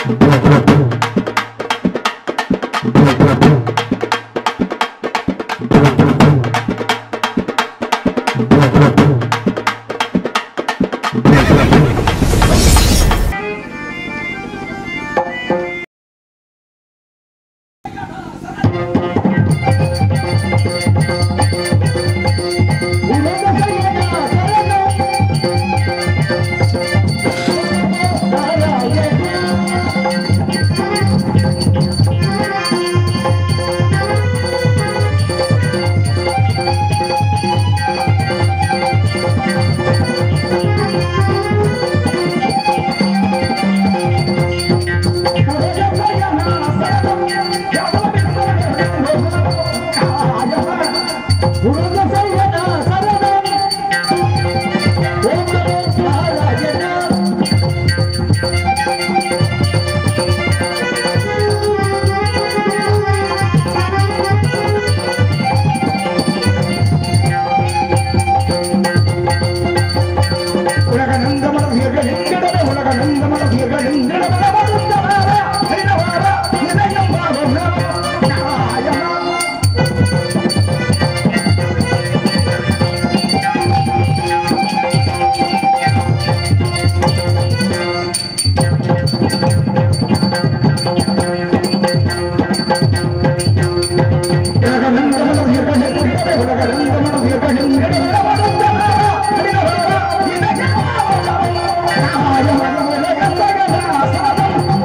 உலக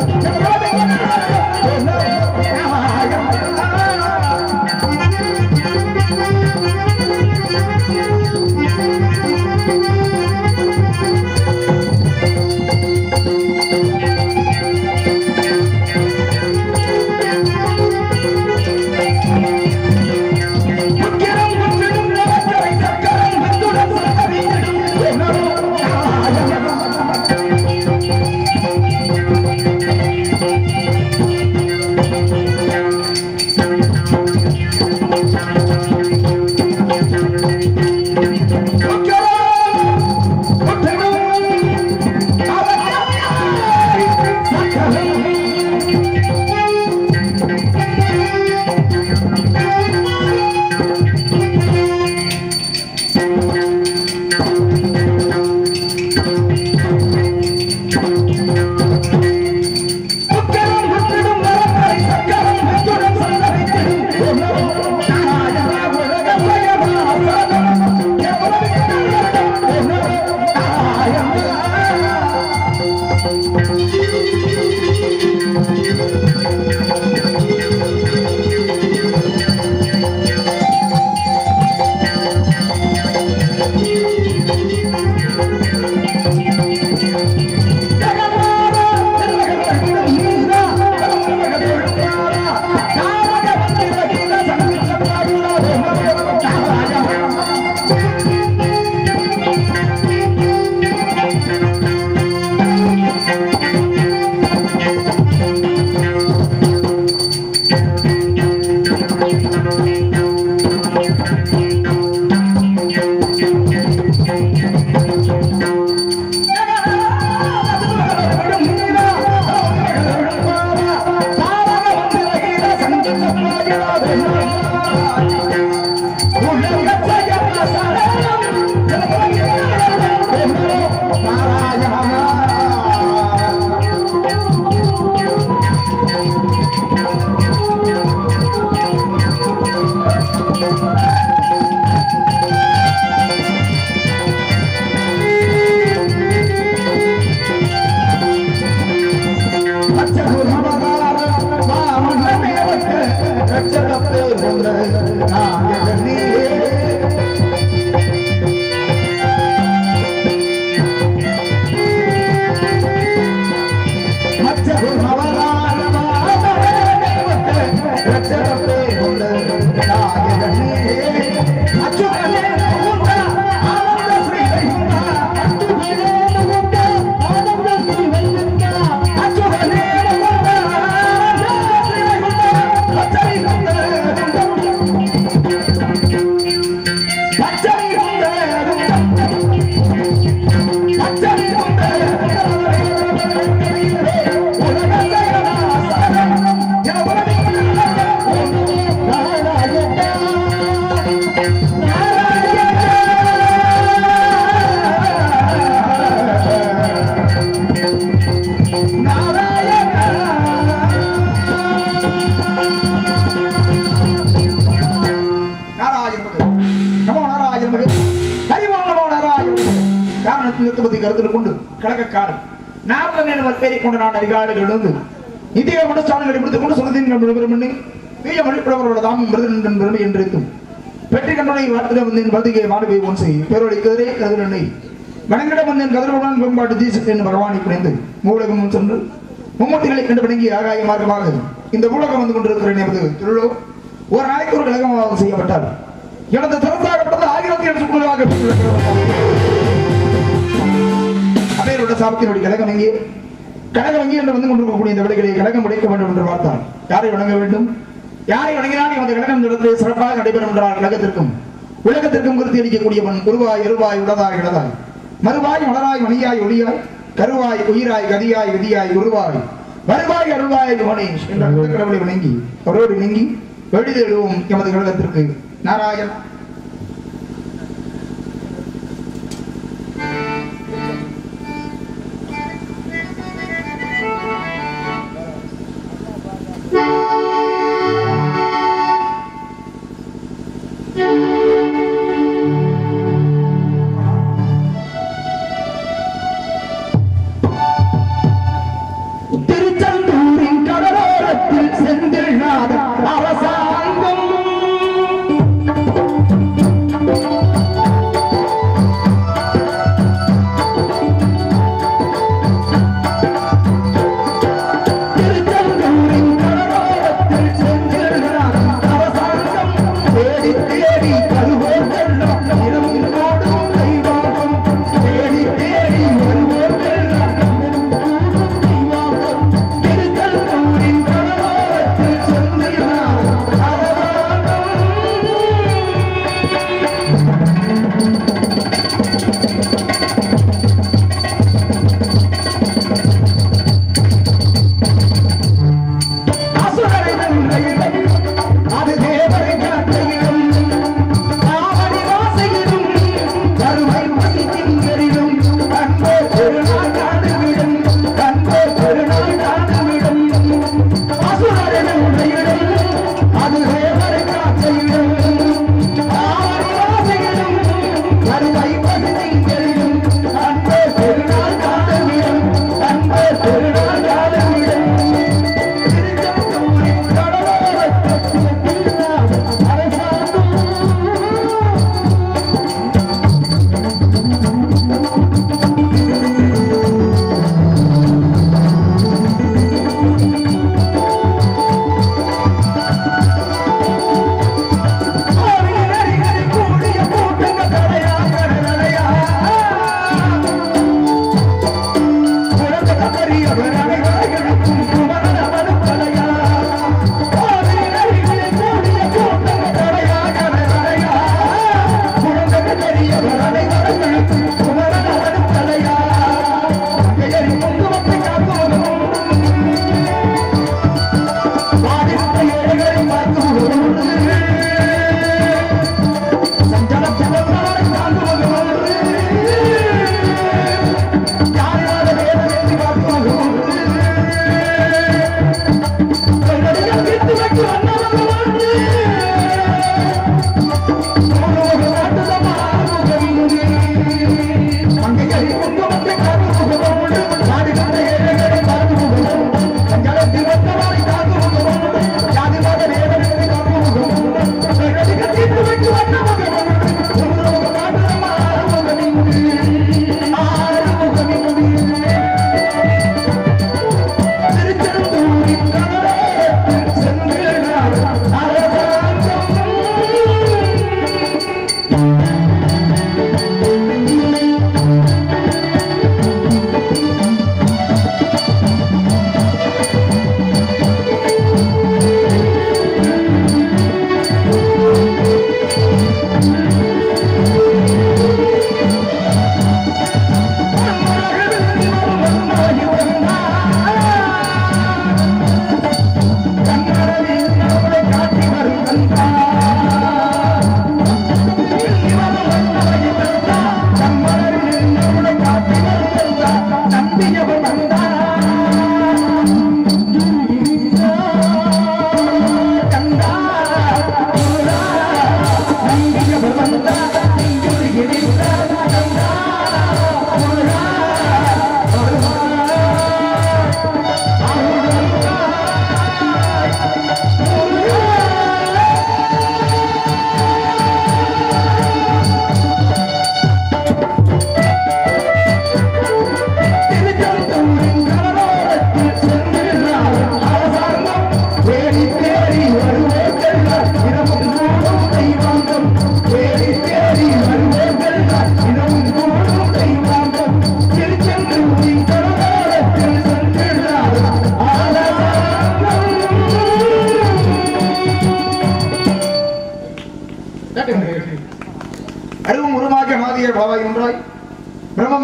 கருத்தில் கொண்டு கழகக்காரன் நாற்பது நேரம் பேரை கொண்ட நான் அதிகாரிகள் இருந்து இந்திய மனஸ்தானங்களை முடித்துக் கொண்டு சொன்னதின் விவரம் பண்ணி வீய மொழிப்புறவரோட தாமும் விருது பெருமை என்றிருக்கும் வெற்றி கண்டனை வார்த்தை வந்தேன் வருதிகை மாணவி ஒன் செய் பேரொழி கதிரே கதிரனை வணங்கிட வந்தேன் கதிரவுடன் மேம்பாட்டு தீசத்தின் பகவானை குறைந்து மூலகம் முன் சென்று மும்மூர்த்திகளை கண்டு வணங்கி ஆகாய மார்க்கமாக இந்த ஊடகம் வந்து கொண்டிருக்கிறேன் என்பது திருளோ ஒரு நாளைக்கு ஒரு கழகமாக செய்யப்பட்டார் எனது திறந்தாகப்பட்டது ஆயிரத்தி எட்டு குழுவாக அவையரோட சாபத்தினுடைய கழகம் எங்கே கழகம் எங்கே என்று வந்து கொண்டிருக்கக்கூடிய இந்த விலைகளை கழகம் உடைக்க வேண்டும் என்று பார்த்தார் யாரை வணங்க வேண்டும் யாரை வணங்கினால் இந்த கழகம் இந்த இடத்திலே சிறப்பாக நடைபெறும் என்றார் கழகத்திற்கும் உலகத்திற்கும் குறித்து அளிக்கக்கூடியவன் உருவாய் எருவாய் உடதாய் இடதாய் மறுவாய் மலராய் மணியாய் ஒளியாய் கருவாய் உயிராய் கதியாய் விதியாய் உருவாய் வருவாய் அருள்வாய் கணேஷ் என்ற அந்த கடவுளை வணங்கி அவரோடு நீங்கி எழுதிடுவோம் எமது கழகத்திற்கு நாராயண திருச்செந்தூரின் கடலோரத்தில் செந்தில்நாத அரசாங்கம்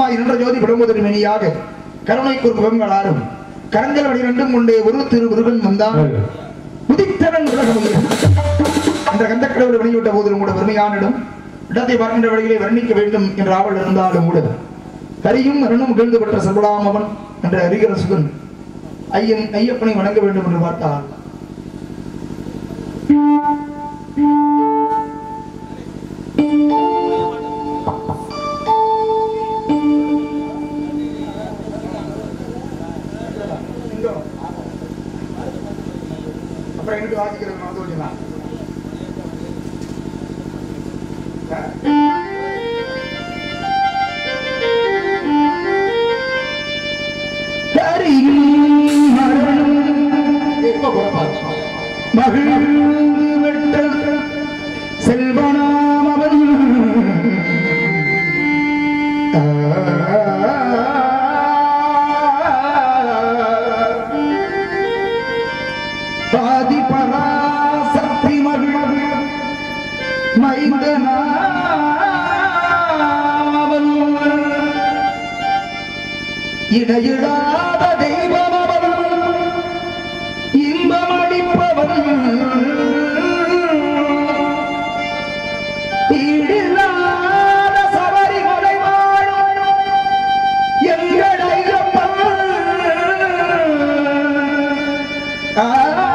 கருமாய் நின்ற ஜோதி விளம்புதல் மணியாக கருணைக்கு ஒரு முகங்களாரும் கரங்கள் வழி ரெண்டும் கொண்டே ஒரு திரு முருகன் வந்தான் உதித்தவன் உலகம் என்ற கந்த கடவுளை வெளியிட்ட போதிலும் கூட பெருமையானிடம் இடத்தை பார்க்கின்ற வழியிலே வர்ணிக்க வேண்டும் என்ற ஆவல் இருந்தாலும் கூட கரியும் மரணம் விழுந்து பெற்ற சர்வலாமவன் என்ற அறிகிற சுகன் ஐயன் ஐயப்பனை வணங்க வேண்டும் என்று பார்த்தார் அப்புறம் எனக்கு வாசிக்கிறது மறந்து வச்சுக்கலாம் மகிழ்ந்து விட்ட செல்வனாம் அவன் பாதி பராசக்தி மகிழ் மைந்தனாவன் இடையிடாத தெய்வம் அவன் இன்பம் அளிப்பவன் ஈடில்லாத சபரிமலை வாழும் எங்கள் ஐயப்பன் ஆ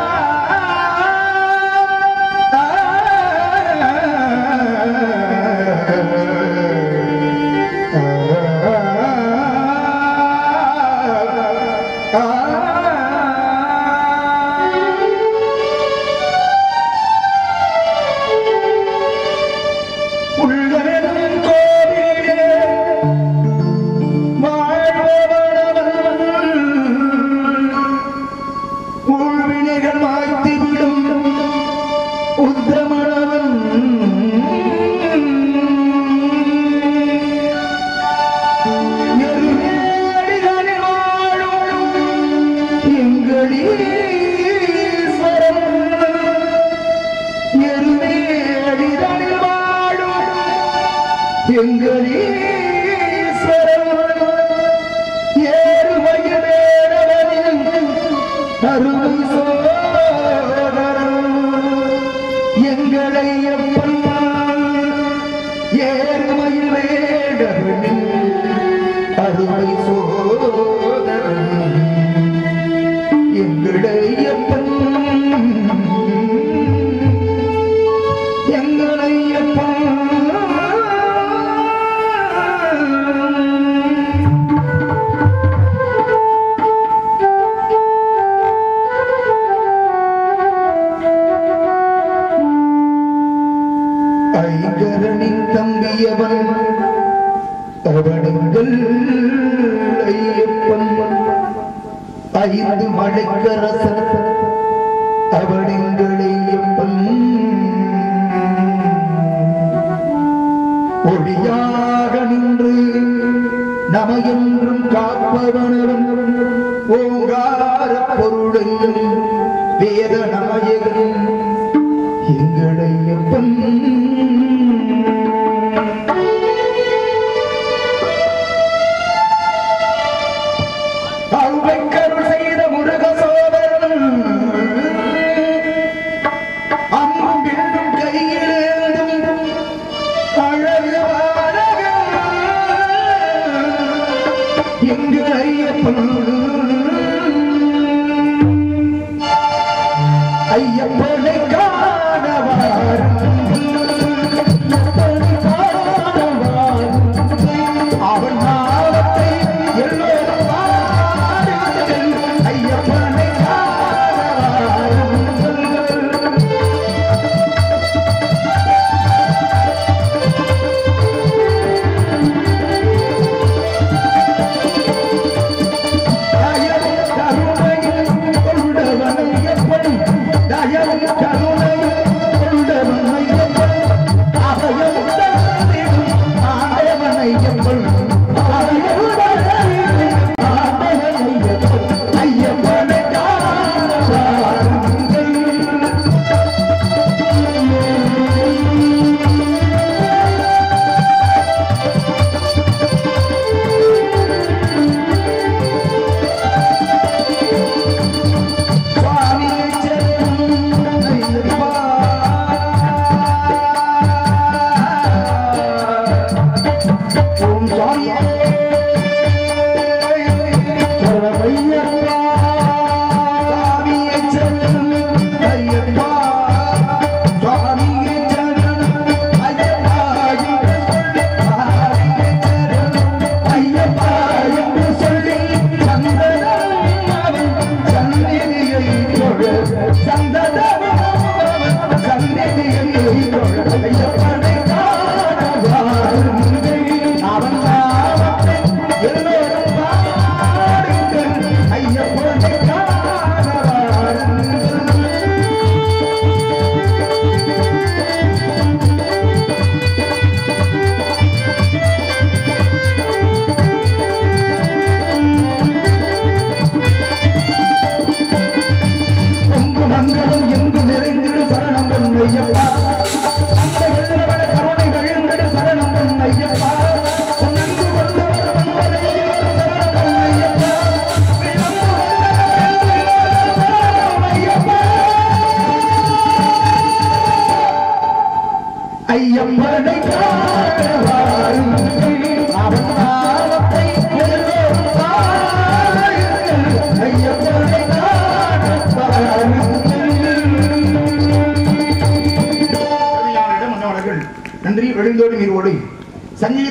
உள்ளவனும் கோவிலே வாழ்பவனவன் ஊழ்வினைகள் மாய்த்துவிடும் உத்தமனவன் நெருநேடிதனில் வாழும் எங்கள் ஈஸ்வரன். நெருநேடிதனில் வாழும் எங்கள் ஈஸ்வரன். ஏறுமையிலேறவனின் அருமை சோதரன். எங்களை எப்பன் ஏறுமையில் வேடவனின் அருமை சோதரன் எங்களை எப்பன் எங்களை எப்பன் ஐங்கரனின் தம்பியவன் அவனுங்கள் ஐயப்பன் ஐந்து மழைக்கரசன் அவனுங்கள் ஐயப்பன் ஒளியாக நின்று நமையென்றும் காப்பவனவன் ஓங்கார பொருளென்னும் வேத நாயகன் எங்களையப்பன் அருமைக்கருள் செய்த முருக சோதரன் அம்பும் வில்லும் கையிலேந்தும் அழகு பாலகன் எங்கள் ஐயப்பன் ஐயப்பனை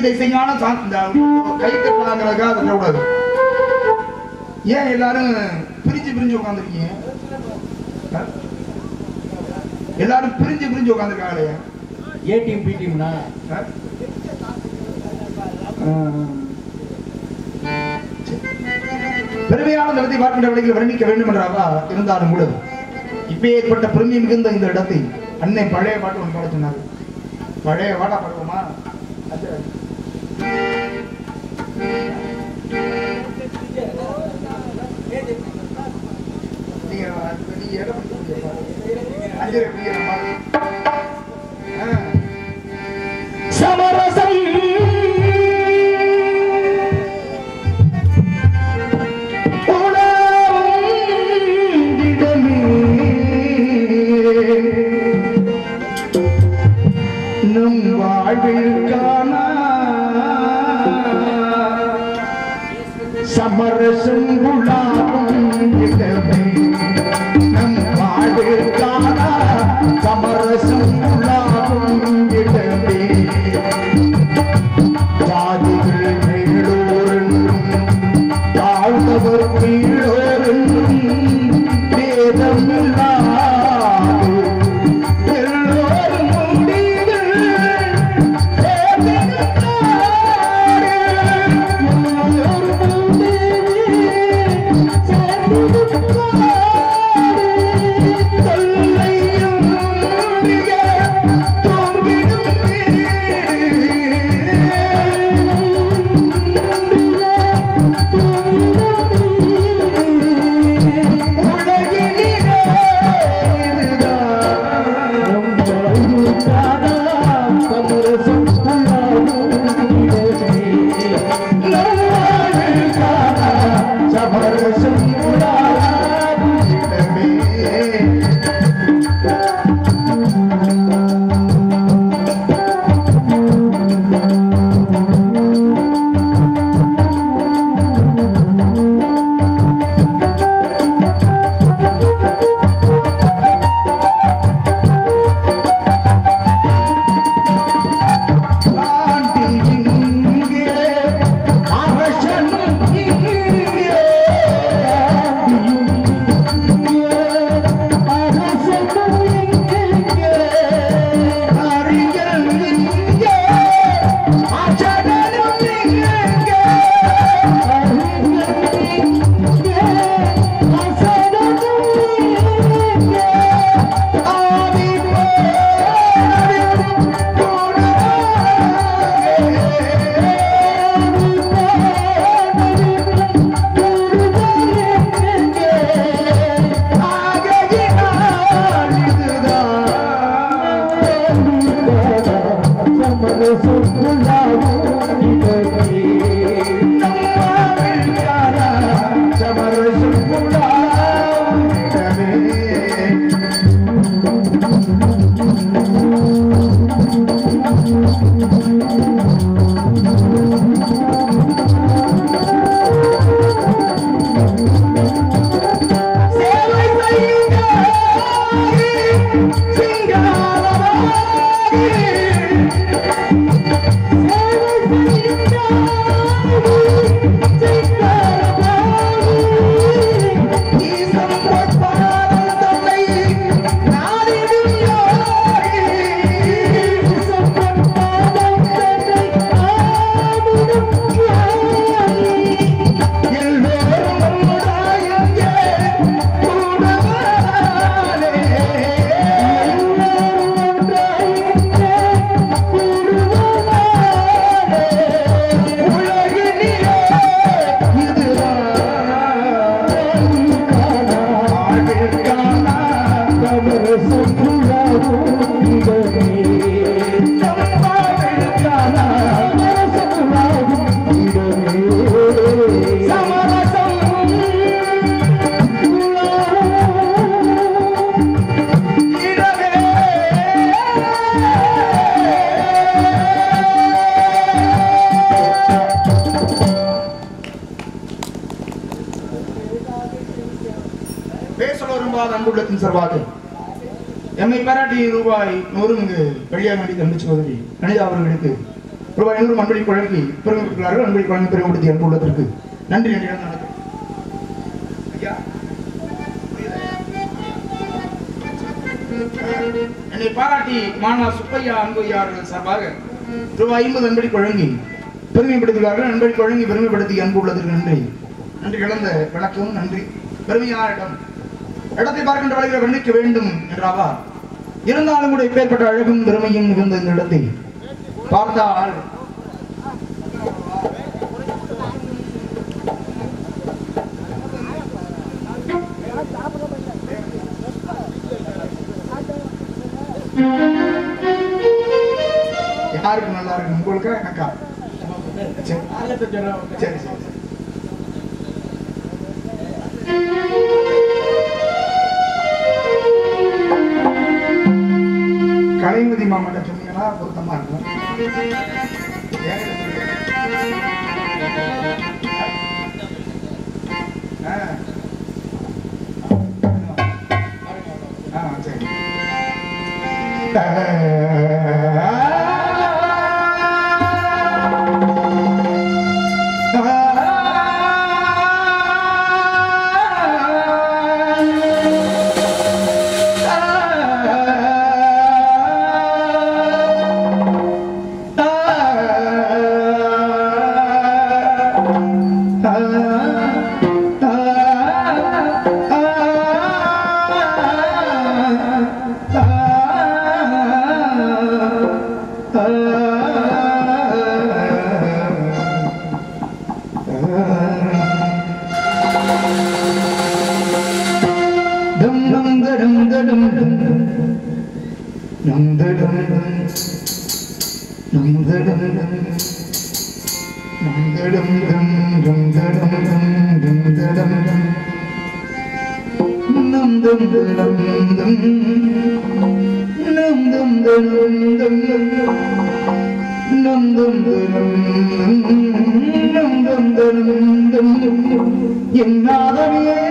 இதை செய்யாம சா- இந்த கை கட்டலாங்கிறதுக்காக அதை விடக்கூடாது ஏன் எல்லாரும் பிரிஞ்சு பிரிஞ்சு உட்காந்துருக்கீங்க எல்லாரும் பிரிஞ்சு பிரிஞ்சு உட்காந்துருக்காங்களே ஏ டீம் பி டீம்னா பெருமையான நிலத்தை பார்க்கின்ற வழியில் வர்ணிக்க வேண்டும் என்றாவா இருந்தாலும் கூட இப்ப ஏற்பட்ட பெருமை மிகுந்த இந்த இடத்தை அன்னை பழைய பாட்டு ஒன்று பாட சொன்னாங்க பழைய பாட்டா பாடுவோமா அது. நீங்க அது நீங்க இடம் பிடிக்க முடியாது. அஞ்சரை பிடிக்கிற மாதிரி. ஆ. சமரசம் நம் வாழ்வில் காணா சமரசம் உலாவும் இடமே நம் வாழ்வில் காணா சமரசம் உலாவும் இடமே ஜாதிகள் மேலோரென்றும் தாழ்ந்தவர் கீழோரென்றும் வேதமில்லாது எல்லோரும் முடிவில் சேர்ந்திருந்தாரு. எல்லோரும் முடிவில் சேர்ந்திருந்தாரு. தொல்லையும் மிக தோன்றிடும் உலகினிலே பேசல விரும்பாத அன்புள்ளத்தின் சர்வாக எம்மை பாராட்டி ரூபாய் நூறு இங்கு கல்யாணம் அடி தம்பிச்சு உதவி கணிதா அவர்களுக்கு ரூபாய் ஐநூறு அன்பளி குழந்தை பெருமைப்படுகிறார்கள் அன்பளி குழந்தை பெருமைப்படுத்தி அன்புள்ளதற்கு நன்றி நன்றி நடக்கும் ஐயா என்னை பாராட்டி மானா சுப்பையா அன்பையா அவர்கள் சார்பாக ரூபாய் ஐம்பது அன்படி வழங்கி பெருமைப்படுத்துகிறார்கள் அன்படி வழங்கி பெருமைப்படுத்தி அன்பு உள்ளதற்கு நன்றி நன்றி கலந்த விளக்கம் நன்றி பெருமையான இடம் இடத்தை பார்க்கின்ற வழிகளை வர்ணிக்க வேண்டும் என்றாவா இருந்தாலும் கூட இப்பேற்பட்ட அழகும் பெருமையும் மிகுந்த இந்த இடத்தை பார்த்தால் யாருக்கு நல்லா இருக்கு உங்களுக்கா எனக்கா சரி சரி சரி சரி. கலைமதி மாமாட்ட சொன்னீங்கன்னா பொருத்தமா இருக்கும் ஏன் ஆ. ஆ, சரி. Dum dum da dum da dum dum dum da dum dum dum da dum dum dum da dum dum dum da dum dum dum da dum dum dum dum da dum dum dum dum da dum dum dum dum da dum dum dum da dum dum என்னாதவே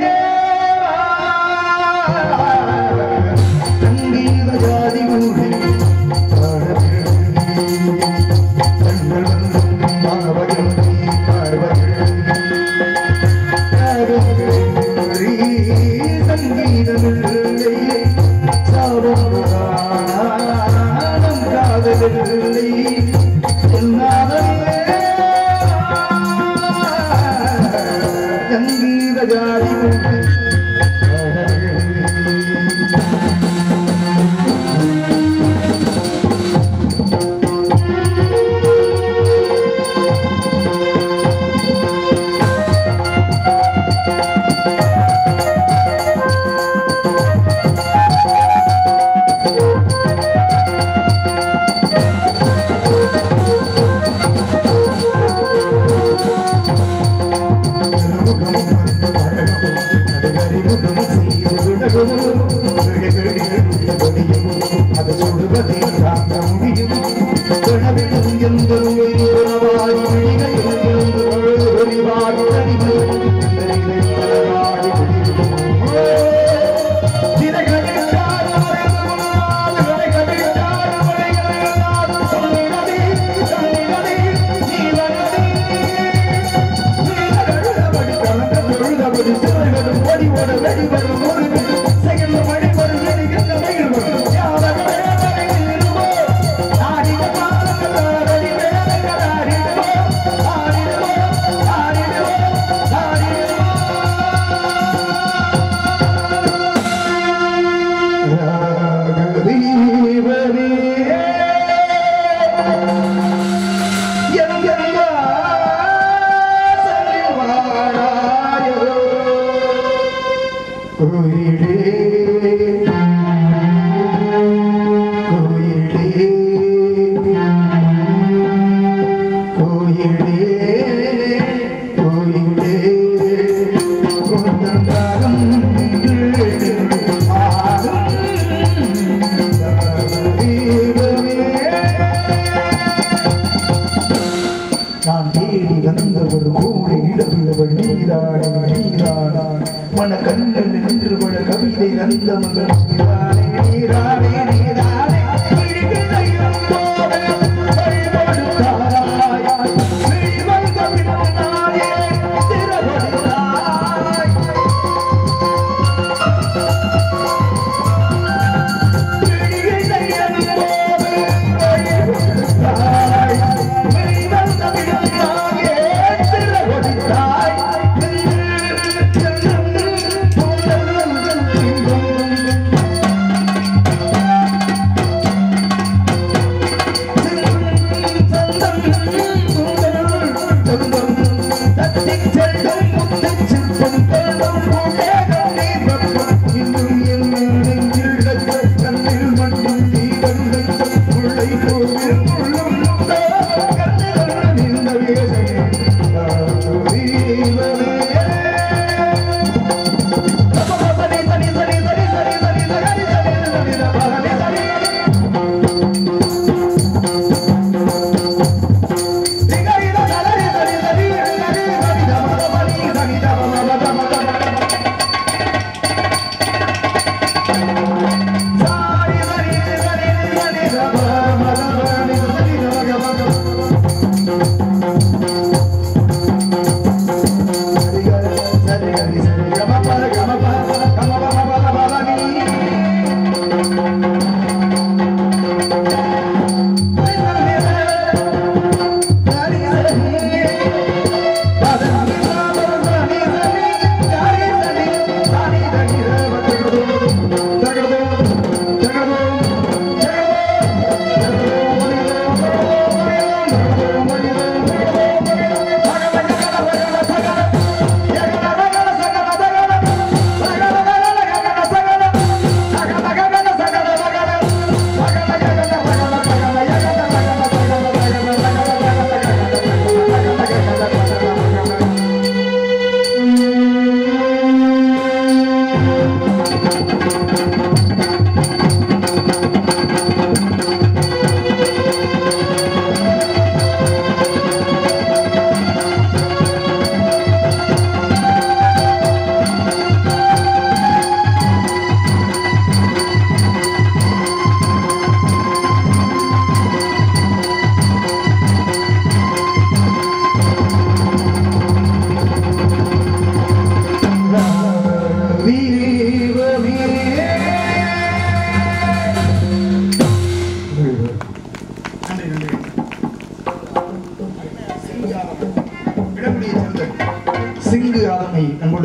சங்கீத ஜாதி ஊழி கண்கள் வந்தும் மாவகம் பார்வர்கள் சங்கீதமில்லை சாபம் காதலில்லை சங்கீத ஜாதி அது சொல்வதை தாங்க முடியும் கனவிலும் எந்த உயிரிழவாய் விழிகள் எந்த ஒளிவாய் தனிமை இந்த நிலை பலகாடி நான் தேடி வந்த ஒரு கோடை இடவிழவள் நீதானே நீதானா மன கண்கள் நின்று வள கவிதை வந்த மகள் நீதானே நீதானே நீதானே இருக்கின்ற இருந்தோடு வழிபடுத்தாரா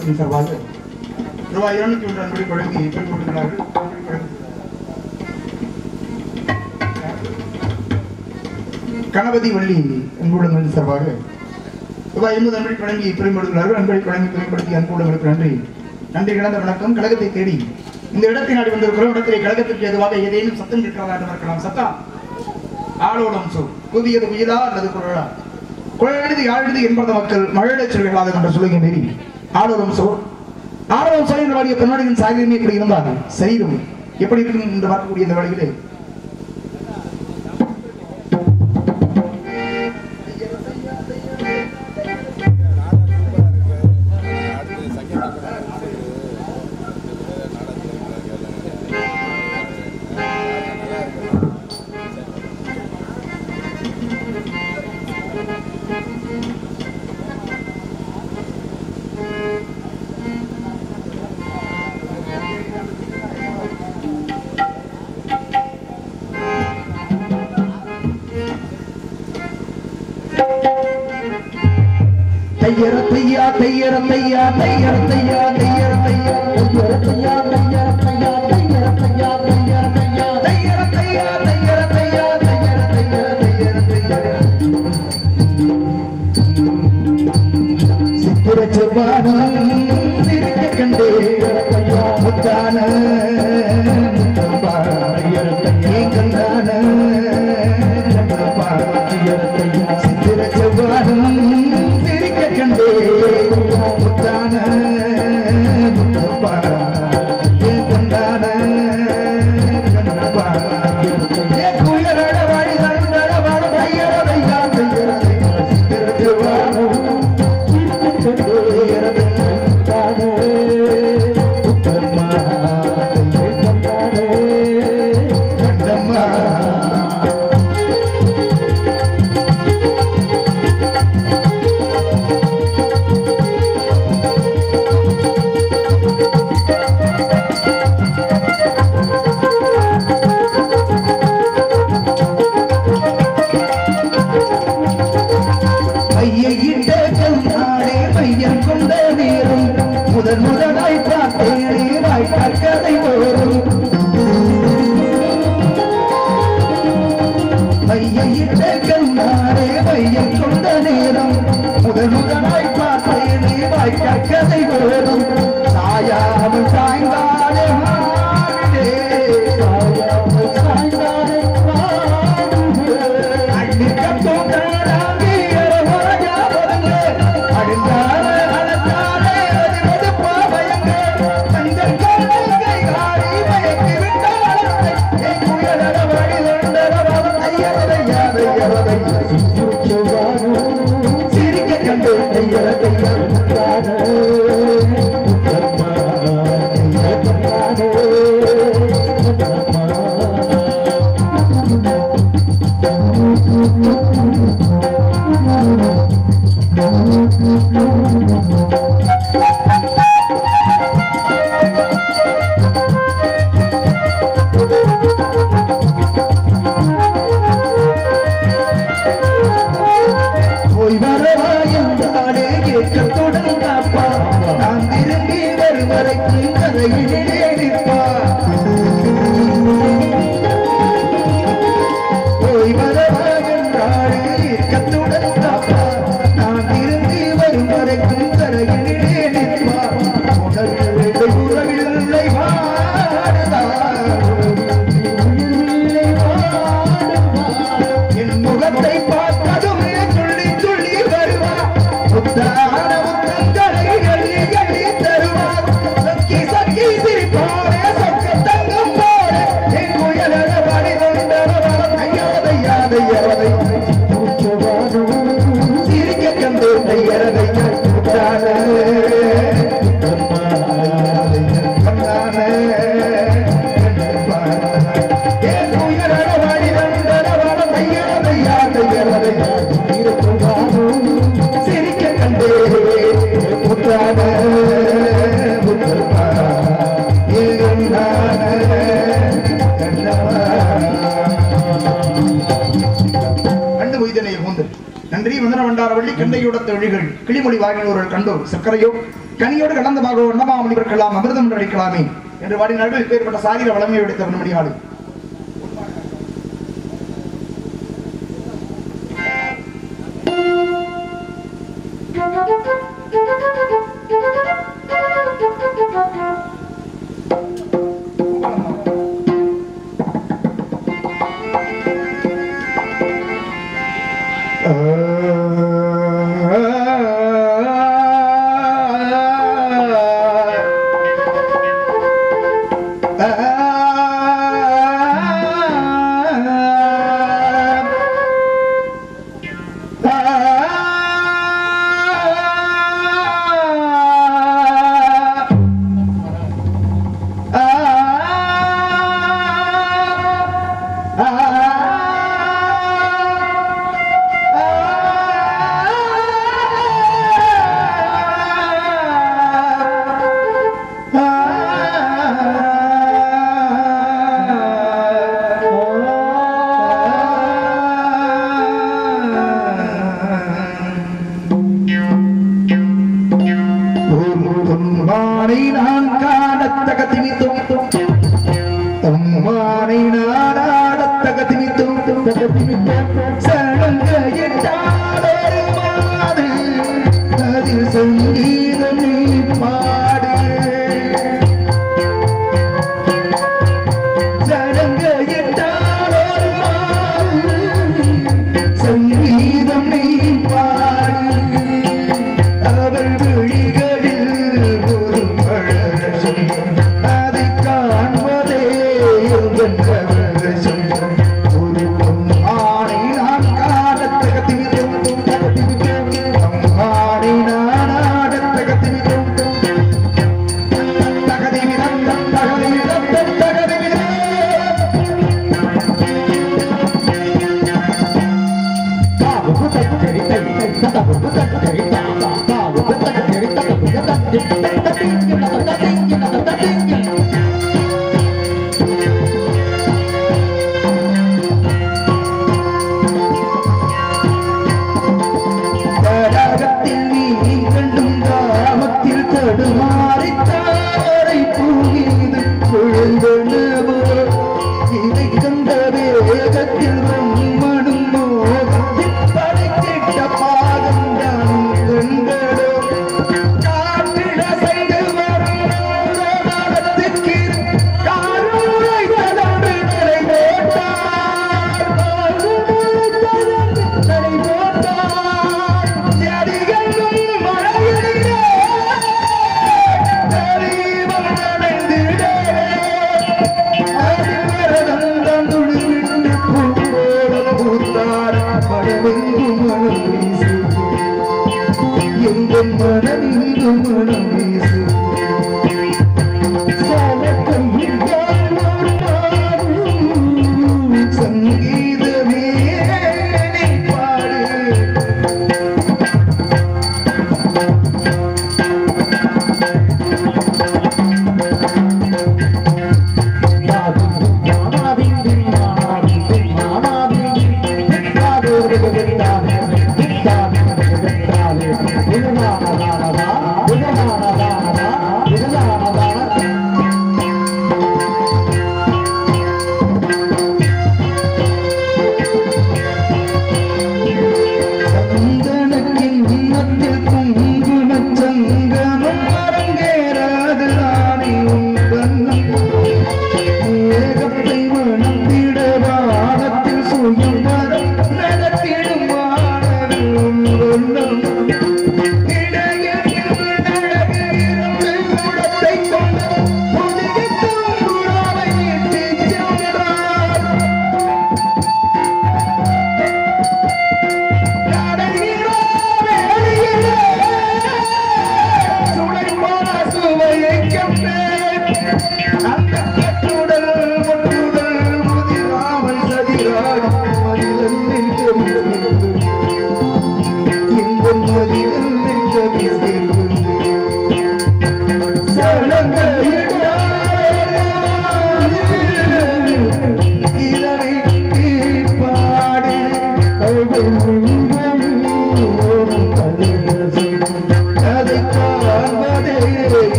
குடும்பத்தின் சார்பாக ரூபாய் இருநூத்தி ஒன்று அன்படி வழங்கி பெற்றுக் கொடுக்கிறார்கள் கணபதி வள்ளி அன்புள்ளங்களின் சார்பாக ரூபாய் எண்பது அன்படி வழங்கி பெரும்படுகிறார்கள் அன்படி வழங்கி பெரும்படுத்தி அன்புள்ளங்களுக்கு நன்றி நன்றி கிடந்த வணக்கம் கழகத்தை தேடி இந்த இடத்தை நாடி வந்திருக்கிறோம் இடத்திலே கழகத்திற்கு எதுவாக ஏதேனும் சத்தம் கேட்கிறதா என்று பார்க்கலாம் சத்தம் ஆளோலம் சொல் புதியது உயிரா அல்லது குரலா குழல் எழுதி ஆழ்ந்து என்பத மக்கள் மழழச் சொல்கிறார்கள் என்ற சொல்லுகை மீறி ஆளோலம் சொல் ஆளோலம் சொல் என்ற வாடிய பெண்மணியின் சாகிரமே இப்படி இருந்தால் சரீரம் எப்படி இருக்கும் என்று பார்க்கக்கூடிய இந்த வேளையிலே தையர தையா தையர தையா தையர தையா தையர தையா தையர தையா தையர தையா தையர தையா தையர தையா தையர தையா தையர தையா தையர தையா தையர தையா சித்திர செவ்வானம் சிரிக்க கண்டே முத்தான கண்டான சித்திர செவ்வானம் சிரிக்க கண்டே முத்தான கண்டான குயரட வாடி தண்டட வாட தையர தையா தையர தையா சித்திர செவ்வானம் ஐயிட்ட கண்ணாடே மையம் கொண்ட வீரம் முதன் முதலாய் பார்த்தேனே வாய்ப்பாக்கதை ஓரும் ஐயிட்ட கண்ணாடே மையம் கொண்ட நேரம் முதன் முதலாய் பார்த்தேனே வாய்ப்பாக்கதை ஓரும் சாயாமல் சாய்ந்தாலே மாறிடே சாயாமல் சாய்ந்தாலே சிரிக்க கண்டு தையர போய் வரவாயந்தாடே ஏக்கத்துடன் காப்பா நான் திரும்பி வரும் வரைக்கும் கதையிலே நிற்பா போய் வரவாயந்தாடே ஏக்கத்துடன் காப்பா நான் திரும்பி வரும் வரைக்கும் கதையிலே நிற்பா உணர்வு உறவில்லை வாடுதா என் முகத்தை பார்த்ததும் துள்ளி துள்ளி வருவார் முத்தான முத்தங்களை எள்ளி எள்ளி தருவார் சக்கி சக்கி சிரிப்பாரே சொக்க தங்கம் போல என் முயலட படி கொண்டவர் ஐயாதையாதையாதை சிரிக்க கண்டு ஐயரதை முத்தான சிரிக்க கண்டே முத்தான முத்தப்பா கண்டு மொய்தனை மூந்து நன்றி வந்தன வண்டார வள்ளி கண்டையுட தொழில்கள் கிளிமொழி வாங்கினோர்கள் கண்டோர் சர்க்கரையோ கனியோடு கலந்தமாக வண்ணமாமல் இவர்க்கெல்லாம் அமிர்தம் என்று அடிக்கலாமே என்று வாடினார்கள் இப்பேற்பட்ட சாரிக வளமையை விடுத்த மணியாடு உம்மானை நான் காணத்தக திமித்தும் உம்மானை நான் ஆடத்தக திமித்தும் சடங்க எட்டாடொரு மாது அதில் சங்கீதம் நீ பாடு சடங்க எட்டாடொரு மாது சங்கீதம் நீ பாடு அவர் விழிகளில் ஒரு பழம் அதை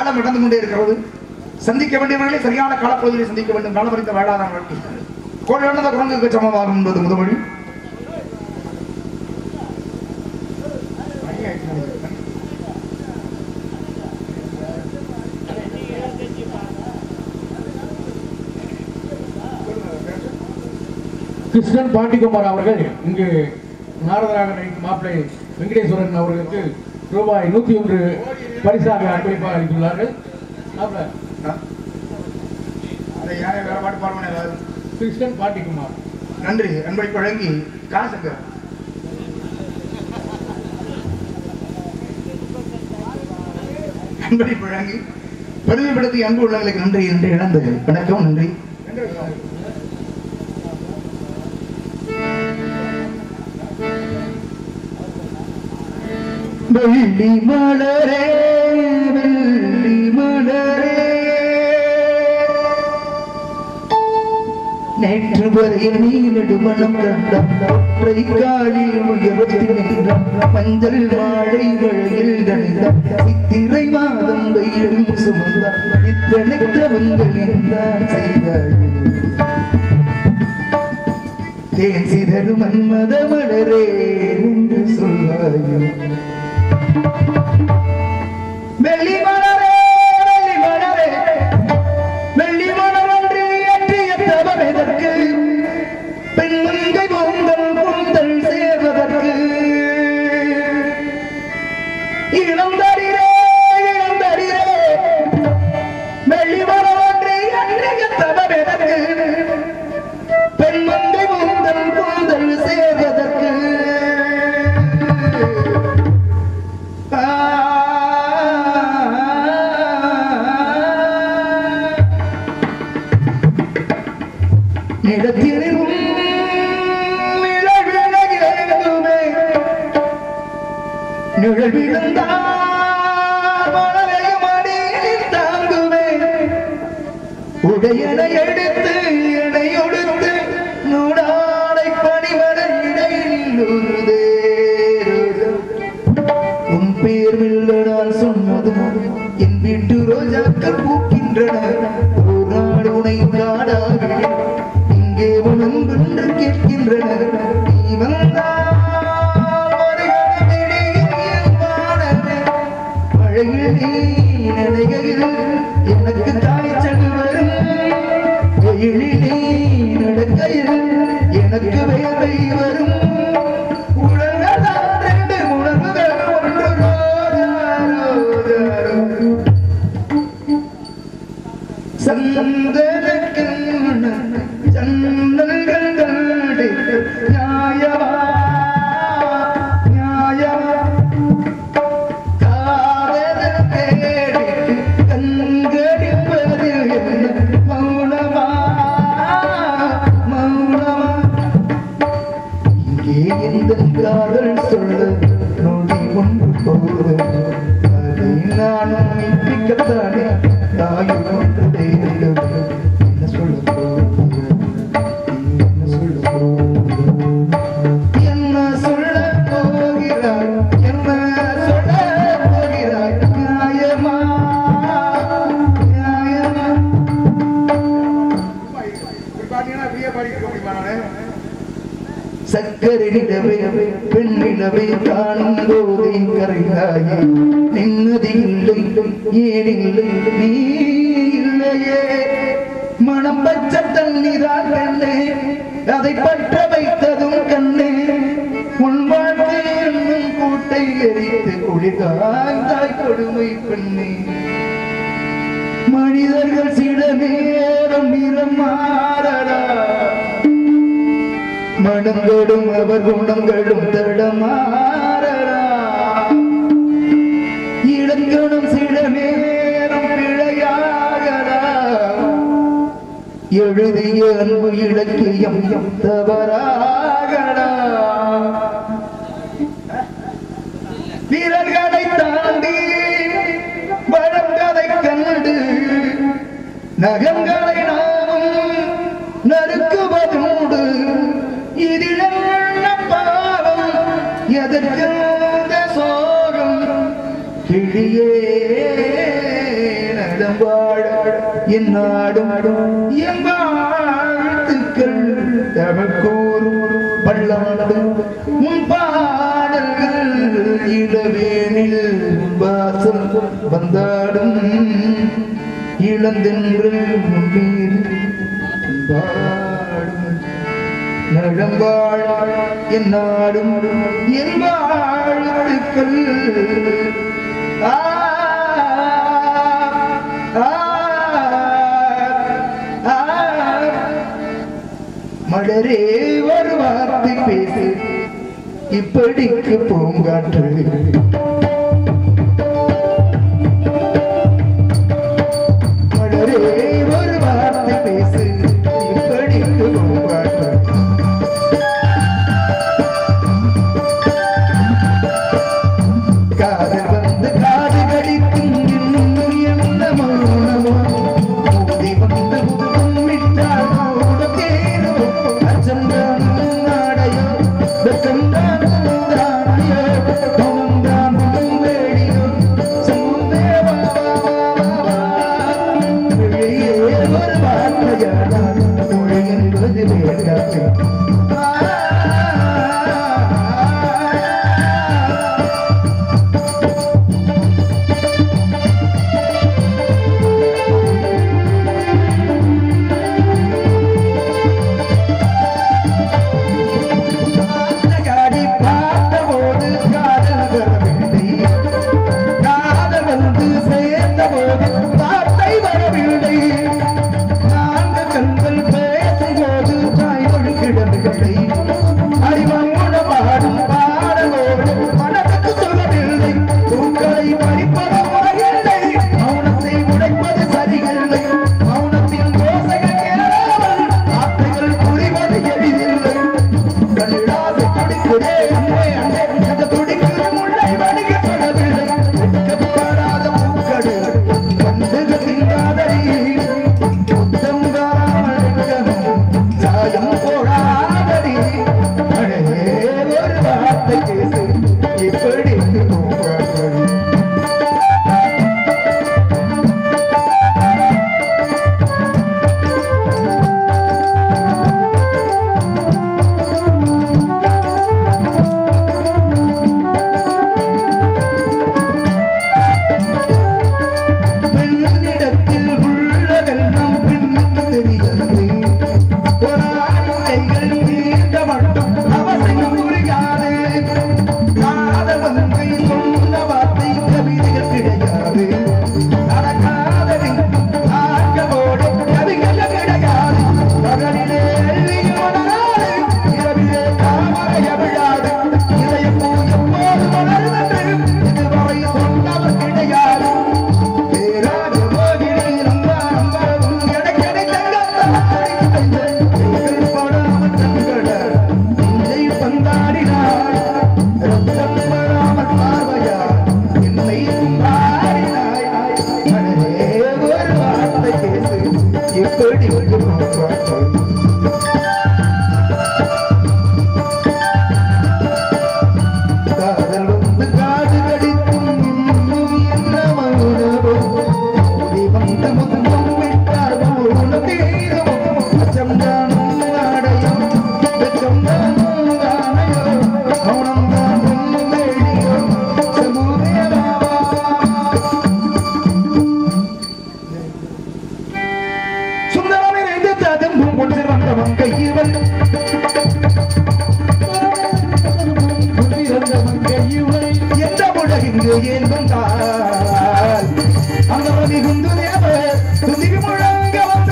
காலம் நடந்து கொண்டே இருக்கிறது சந்திக்க வேண்டியவர்களை சரியான காலப்பகுதியில் சந்திக்க வேண்டும் காலம் அறிந்த வேளாண் வாழ்க்கை கோழானத குரங்குக்கு சமமாகும் என்பது முதுமொழி கிருஷ்ணன் பாண்டிகுமார் அவர்கள் இங்கு நாரதராக நடிக்கும் மாப்பிள்ளை வெங்கடேஸ்வரன் அவர்களுக்கு ரூபாய் நூத்தி ஒன்று பரிசாக அன்பளிப்பாக அளித்துள்ளார்கள் மாப்பிள்ளை அதை யாரை வேற பாட்டு பாடுவானே ஏதாவது? கிருஷ்ணன் பாண்டிகுமார் நன்றி அன்பை வழங்கி காசுங்க அன்பை வழங்கி பெருமைப்படுத்தி அன்பு உள்ளவர்களுக்கு நன்றி என்று இழந்தது வணக்கம் நன்றி வெள்ளி மலரே வெள்ளி மலரே நேற்று வரைய நீ நெடுமணம் கண்டான் ஒற்றை காலில் உயரத்தில் நின்றான் மஞ்சள் மாலை வழியில் கணிதான் சித்திரை மாதம் வெயிலும் சுமந்தான் இத்தனை தவங்கள் என்றான் செய்தாள் தேன் சிதறு மன்மத மலரே என்று சொல்வாயோ வெள்ளி மலரே வெள்ளி மலரே வெள்ளி மலர் ஒன்று ஏற்றிய தவம் எதற்கு பெண் மங்கை பொங்கல் பொங்கல் சேர்வதற்கு இளந்தரிரே இளந்தரிரே வெள்ளி மலர் ஒன்று ஏற்றிய தவம் எதற்கு பெண் மங்கை பொங்கல் பொங்கல் சேர்வதற்கு நிலத்திலும் நிழல் விலகிடுமே நிழல் விழுந்தால் மணலையும் அடியில் தாங்குமே உடையனை எடுத்து எனை ஒடுத்து நூடாடை பணிவர இடையில் உருதே உன் பேர் நான் சொன்னதும் என் வீட்டு ரோஜாக்கள் பூக்கின்றன ஒரு நாள் உனை காடாக இங்கே உணர்ந்து கேட்கின்றன நீ வந்தால் வருகிறது திடீர் வானமே. மழையில் நீ நனைகையில் எனக்கு காய்ச்சல் வரும் வெயிலில் நீ நடக்கையில் எனக்கு வேலை வரும் உணர்வுதான் ரெண்டு உணர்வுகள் ஒன்று ரோஜா, ரோஜா, ரோஜா. சந்தனக்கு ஜன்னல்கள் கண்டு நியாயமா நியாயமா காதல் கேட்டு கண்கடிப்பதில் என்ன மௌனமா மௌனமா இங்கே எந்த காதல் சொல்ல நொடி ஒன்று போது அதை நானும் மெய்ப்பிக்கத்தானே தாயும் ஒன்று வேண்டும் என்ன சொல்ல போகிறது? என்ன சொல்ல போகிறது? என்ன சொல்ல போகிறாய் என்ன சொல்ல போகிறாய் நியாயமா நியாயமா சக்கரை நிலவே பெண்ணிலவே காணும் போதே கரையாயே நிம்மதி இல்லை ஏன் இல்லை நீ இல்லையே மனம் பச்சை தண்ணீரால் கண்ணே அதை பற்ற வைத்ததும் கண்ணே உன் வாழ்க்கை என்னும் கூட்டை எரித்து குளிர்காய்ந்தாய் கொடுமை பெண்ணே மனிதர்கள் சில நேரம் நிறம் மாறடா மனங்களும் அவர் குணங்களும் தடமாறடா இளங்கணம் சில நேரம் பிழையாகடா எழுதிய அன்பு இலக்கியம் தவறாகடா வீரர்களை தாண்டி வழங்கதை கண்டு நகங்களை நாமும் நறுக்குவதோடு இதில் என்ன பாவம் எதற்கு இந்த சோகம் கிளியே என் நாடும் என் வாழ்த்துக்கள் தமக்கோரும் பள்ளம் உன் பாடல்கள் இடவேனில் வாசல் வந்தாடும் இளந்தென்று முன்னேறி பாடும் நழம்பாழ என் நாடும் என் வாழ்த்துக்கள் ஆ, ஆ, ஆ. மலரே ஒரு வார்த்தை பேசு இப்படிக்கு பூங்காற்று மலரே ஒரு வார்த்தை பேசு இப்படிக்கு பூங்காற்று காதல் வந்து காது கடிக்கும் இன்னும் என்ன மௌனமோ மோதி வந்து முத்தம் விட்டால் கூட தேரும் அச்சந்தான் நாடையோ வெக்கம்தான் தானையோ மௌனம்தான் வேடியோ சமுதேவா வெளியே ஒரு வார்த்தையானால் மொழி என்பது வேண்டாச்சு காடி பார்த்தபோது காதல் வரவில்லை காதல் வந்து சேர்ந்தபோது வார்த்தை வரவில்லை நான்கு கண்கள் பேசும்போது தாய் ஒழுக்கிடவில்லை அறிவமுட பாடும் பாடலோடு மனதுக்கு சொல்லவில்லை பூக்களை பறிப்பது முறையில்லை மௌனத்தை உடைப்பது சரியில்லை மௌனத்தின் யோசைகள் கேளாமல் வார்த்தைகள் புரிவது எளிதில்லை கண்ணிடாது துடிக்குதே அன்பே அன்பே அந்த துடிக்குது முல்லை வடிக்கப்படவில்லை வெட்கப்படாத பூக்கள் கண்டுக திங்காதடி முத்தம் காமல் இருக்கணும் சாயம் போடாதடி அழகே ஒரு வார்த்தை பேசு இப்படி பூக்கள் பெண்ணிடத்தில் உள்ளதெல்லாம் பெண்ணுக்கு தெரிகிறது பொறாமைகள் தீர்க்க மட்டும் அவசியம் புரியாது காதல் வன்மை சொன்ன வார்த்தை கவிதைகள் கிடையாது நடக்காதவை ஆக்கமோடு கவிகள் கிடையாது பகலிலே எள்ளியும் உணராது இரவிலே தாமரை விழாது இதயப்பூ எப்போது மலர்ந்தது இதுவரை சொன்னவர் கிடையாது பேராக போகிறே ரம்பா ரம்பாவும் எடைக்கடை தங்கத்தாய் கைகள் போடாமல் தங்கட நெஞ்சை பந்தாடினாய் ரத்தம் வராமல் பார்வையா என்னை கும்பாடினாய் மனதே ஒரு வார்த்தை பேசு எப்படி இருக்கும் காதல் வந்து காது கடிக்கும் இன்னும் என்ன மௌனமோ ஓடி வந்த முத்தம் விட்டால் மௌனம் தீரும் அச்சம் தானும் ஆடையும் வெச்சம் தானும் தானையோ மௌனம் தானும் வேடியோ சமூகேவா சுந்தரமே ரெண்டு ததும்பும் கொண்டு வந்தவன் கையில் எந்த உலகிங்கு ஏன் வந்தால் அந்த ரவி குந்து தேவ துதிவி முழங்க வந்த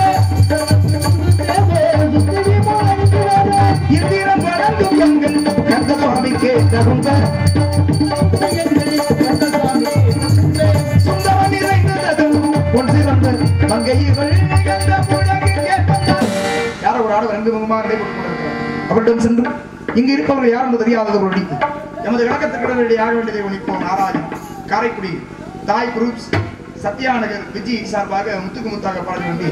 இந்திரம் வழங்கும் எங்கள் கந்த சுவாமி கேட்டருங்க சுந்தரம் நிறைந்ததும் பொன் சிறந்த மங்கைகள் எந்த உலகில் கேட்பதால் யாரோ ஒரு ஆடவர் ரெண்டு முகமாக நடைபெற்றுக் கொண்டிருக்கிறார் அவரிடம் சென்று இங்கு இருப்பவர்கள் யார் என்று தெரியாதது ஒரு ஒழித்து எமது விளக்கத்திற்கு வேண்டிய ஆக வேண்டியதை ஒழிப்போம் நாராயணன் காரைக்குடி தாய் குரூப்ஸ் சத்யாநகர் விஜய் சார்பாக முத்துக்கு முத்தாக பாட வேண்டி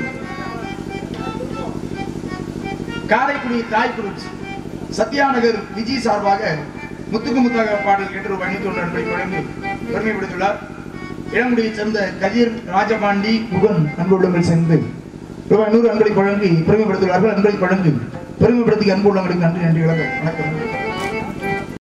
காரைக்குடி தாய் குரூப்ஸ் சத்யாநகர் விஜய் சார்பாக முத்துக்கு முத்தாக பாடல் கேட்டு ரூபாய் ஐநூத்தி ஒன்று அன்பை வழங்கி பெருமைப்படுத்தியுள்ளார் இளங்குடியைச் சேர்ந்த கதிர் ராஜபாண்டி முகன் அன்புள்ளங்கள் சேர்ந்து ரூபாய் நூறு அன்பளை வழங்கி பெருமைப்படுத்துகிறார்கள் அன்பளை வழங்கி பெருமைப்படுத்தி அன்புள்ளங்களுக்கு நன்றி நன்றி வணக்கம் வணக்கம்